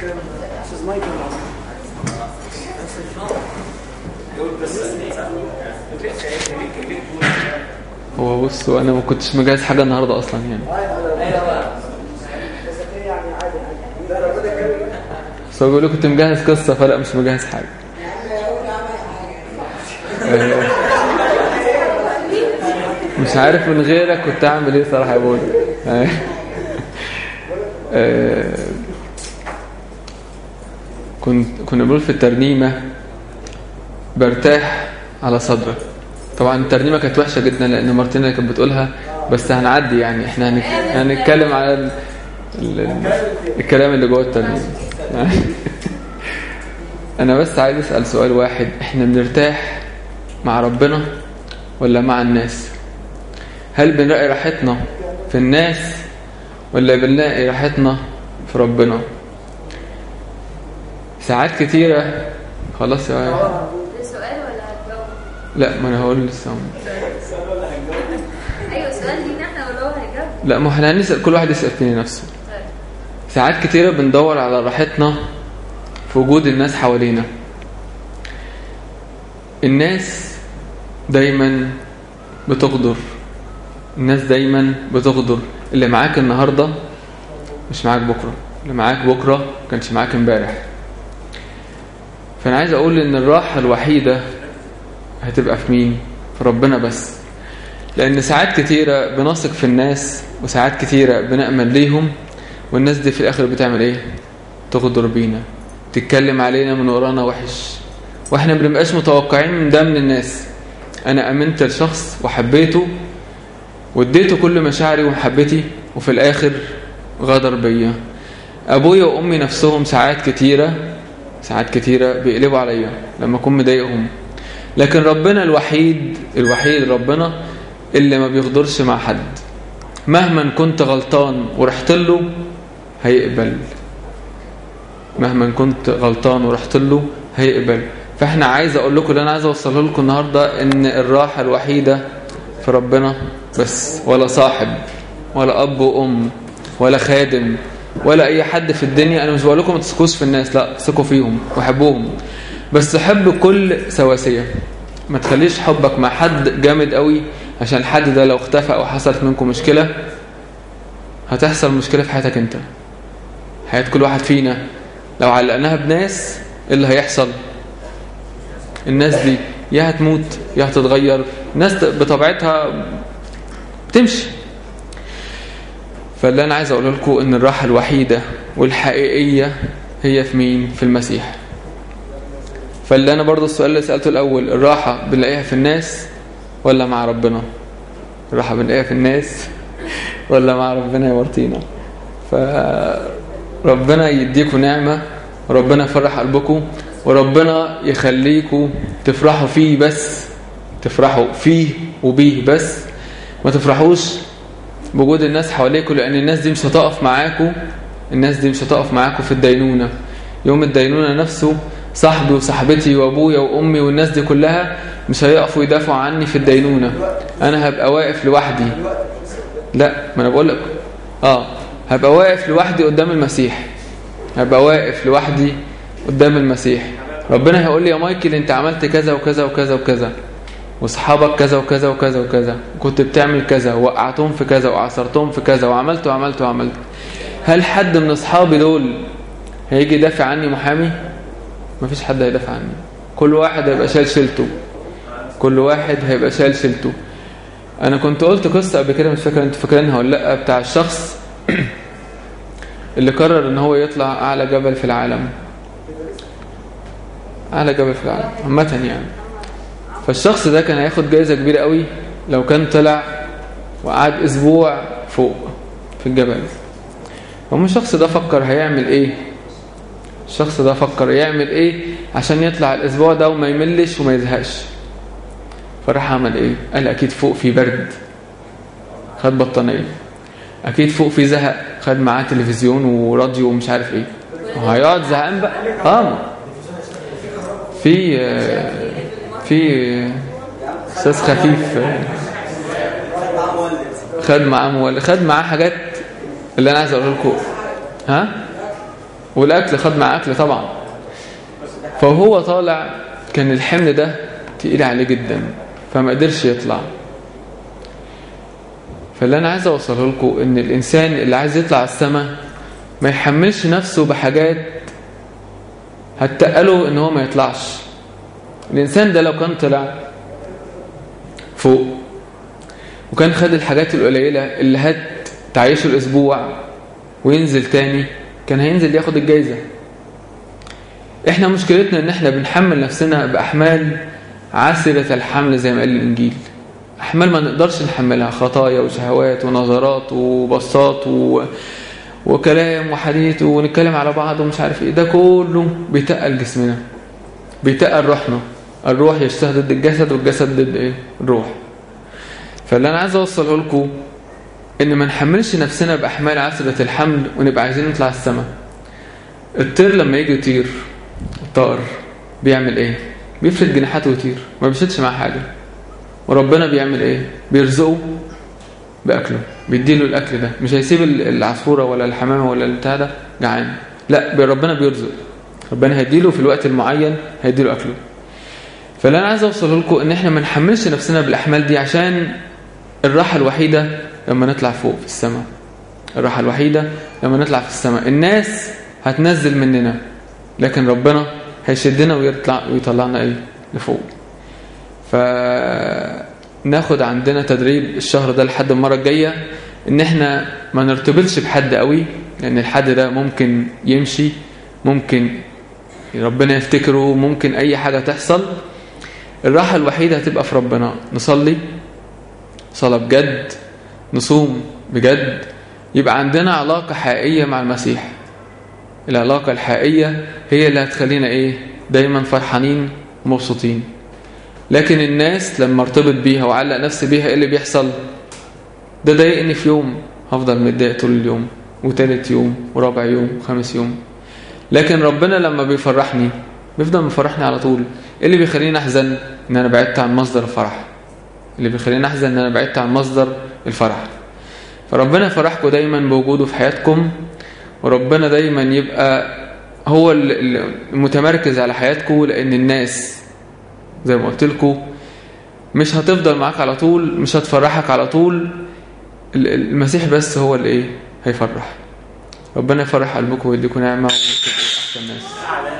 هو بصوا انا ما كنتش مجهز حاجه النهارده اصلا يعني بس هو بيقول لي كنت مجهز قصه فلا مش مجهز حاجه أيوة. مش عارف من غيرك كنت اعمل ايه صراحه يا بودي أيوة. آه، كنت كنا بنقول في الترنيمه برتاح على صدرك طبعا الترنيمه كانت وحشه جدا لان مارتينا اللي كانت بتقولها بس هنعدي يعني احنا هنك- هنتكلم على ال... ال... ال... الكلام اللي جوه الترنيمه انا بس عايز اسال سؤال واحد احنا بنرتاح مع ربنا ولا مع الناس هل بنلاقي راحتنا في الناس ولا بنلاقي راحتنا في ربنا ساعات كتيرة خلاص يا ده سؤال ولا هتجاوب؟ لا ما انا هقول لسه ايوه سؤال لينا احنا ولا هو هيجاوب؟ لا ما احنا هنسأل كل واحد يسأل تاني نفسه طيب ساعات كتيرة بندور على راحتنا في وجود الناس حوالينا الناس دايما بتغدر الناس دايما بتغدر اللي معاك النهاردة مش معاك بكرة اللي معاك بكرة كانش معاك امبارح فأنا عايز أقول إن الراحة الوحيدة هتبقى في مين؟ في ربنا بس لأن ساعات كتيرة بنثق في الناس وساعات كتيرة بنأمل ليهم والناس دي في الآخر بتعمل إيه؟ تغدر بينا تتكلم علينا من ورانا وحش واحنا ما بنبقاش متوقعين من ده من الناس انا امنت لشخص وحبيته واديته كل مشاعري ومحبتي وفي الاخر غدر بيا ابويا وامي نفسهم ساعات كتيره ساعات كتيره بيقلبوا عليا لما اكون مضايقهم لكن ربنا الوحيد الوحيد ربنا اللي ما بيغدرش مع حد مهما كنت غلطان ورحت له هيقبل مهما كنت غلطان ورحت له هيقبل فاحنا عايز اقول لكم اللي انا عايز اوصله لكم النهارده ان الراحه الوحيده في ربنا بس ولا صاحب ولا اب وام ولا خادم ولا اي حد في الدنيا انا مش بقول لكم ما تثقوش في الناس لا ثقوا فيهم وحبوهم بس حب كل سواسيه ما تخليش حبك مع حد جامد قوي عشان الحد ده لو اختفى او حصلت منكم مشكله هتحصل مشكله في حياتك انت حياه كل واحد فينا لو علقناها بناس ايه اللي هيحصل الناس دي يا هتموت يا هتتغير الناس بطبيعتها بتمشي فاللي انا عايز اقول لكم ان الراحه الوحيده والحقيقيه هي في مين في المسيح فاللي انا برضو السؤال اللي سالته الاول الراحه بنلاقيها في الناس ولا مع ربنا الراحه بنلاقيها في الناس ولا مع ربنا يا مارتينا فربنا يديكم نعمه وربنا يفرح قلبكم وربنا يخليكم تفرحوا فيه بس تفرحوا فيه وبيه بس ما تفرحوش بوجود الناس حواليكم لان الناس دي مش هتقف معاكم الناس دي مش هتقف معاكم في الدينونة يوم الدينونة نفسه صاحبي وصاحبتي وابويا وامي والناس دي كلها مش هيقفوا يدافعوا عني في الدينونة انا هبقى واقف لوحدي لا ما انا بقول لك اه هبقى واقف لوحدي قدام المسيح هبقى واقف لوحدي قدام المسيح ربنا هيقول لي يا مايكل انت عملت كذا وكذا وكذا وكذا واصحابك كذا وكذا وكذا وكذا كنت بتعمل كذا ووقعتهم في كذا وعصرتهم في كذا وعملت وعملت وعملت هل حد من اصحابي دول هيجي يدافع عني محامي مفيش حد هيدافع عني كل واحد هيبقى شايل شيلته كل واحد هيبقى شايل شيلته انا كنت قلت قصه قبل كده مش فاكر انتوا فاكرينها ولا لا بتاع الشخص اللي قرر ان هو يطلع اعلى جبل في العالم اعلى جبل في العالم عامه يعني فالشخص ده كان هياخد جايزه كبيره قوي لو كان طلع وقعد اسبوع فوق في الجبل هم الشخص ده فكر هيعمل ايه الشخص ده فكر يعمل ايه عشان يطلع الاسبوع ده وما يملش وما يزهقش فراح عمل ايه قال اكيد فوق في برد خد بطانيه اكيد فوق في زهق خد معاه تلفزيون وراديو ومش عارف ايه وهيقعد زهقان بقى اه في في استاذ خفيف خد معاه مولد خد معاه حاجات اللي انا عايز اقول لكم ها والاكل خد معاه اكل طبعا فهو طالع كان الحمل ده تقيل عليه جدا فما قدرش يطلع فاللي انا عايز اوصله لكم ان الانسان اللي عايز يطلع السماء ما يحملش نفسه بحاجات هتقله ان هو ما يطلعش الانسان ده لو كان طلع فوق وكان خد الحاجات القليلة اللي هت تعيشه الاسبوع وينزل تاني كان هينزل ياخد الجايزة احنا مشكلتنا ان احنا بنحمل نفسنا باحمال عسرة الحمل زي ما قال الانجيل احمال ما نقدرش نحملها خطايا وشهوات ونظرات وبصات و... وكلام وحديث ونتكلم على بعض ومش عارف ايه ده كله بيتقل جسمنا بيتقل روحنا الروح يشتهى ضد الجسد والجسد ضد ايه الروح فاللي انا عايز اوصله لكم ان ما نحملش نفسنا باحمال عسرة الحمل ونبقى عايزين نطلع السماء الطير لما يجي يطير الطائر بيعمل ايه بيفرد جناحاته ويطير ما بيشدش معاه حاجه وربنا بيعمل ايه بيرزقه باكله بيديله الاكل ده مش هيسيب العصفوره ولا الحمامه ولا البتاع ده جعان لا ربنا بيرزق ربنا هيديله في الوقت المعين هيديله اكله فاللي انا عايز اوصله لكم ان احنا ما نحملش نفسنا بالاحمال دي عشان الراحه الوحيده لما نطلع فوق في السماء الراحه الوحيده لما نطلع في السماء الناس هتنزل مننا لكن ربنا هيشدنا ويطلع ويطلعنا ايه لفوق فناخد عندنا تدريب الشهر ده لحد المره الجايه ان احنا ما نرتبطش بحد قوي لان الحد ده ممكن يمشي ممكن ربنا يفتكره ممكن اي حاجه تحصل الراحه الوحيده هتبقى في ربنا نصلي صلاه بجد نصوم بجد يبقى عندنا علاقه حقيقيه مع المسيح العلاقه الحقيقيه هي اللي هتخلينا ايه دايما فرحانين ومبسوطين لكن الناس لما ارتبط بيها وعلق نفسي بيها ايه اللي بيحصل ده ضايقني في يوم هفضل متضايق طول اليوم وتالت يوم ورابع يوم وخامس يوم لكن ربنا لما بيفرحني بيفضل مفرحني على طول ايه اللي بيخليني احزن ان انا بعدت عن مصدر الفرح اللي بيخليني احزن ان انا بعدت عن مصدر الفرح فربنا يفرحكم دايما بوجوده في حياتكم وربنا دايما يبقى هو المتمركز على حياتكم لان الناس زي ما قلت لكم مش هتفضل معاك على طول مش هتفرحك على طول المسيح بس هو اللي ايه هيفرح ربنا يفرح قلبكم ويديكم نعمه ويديكم احسن ناس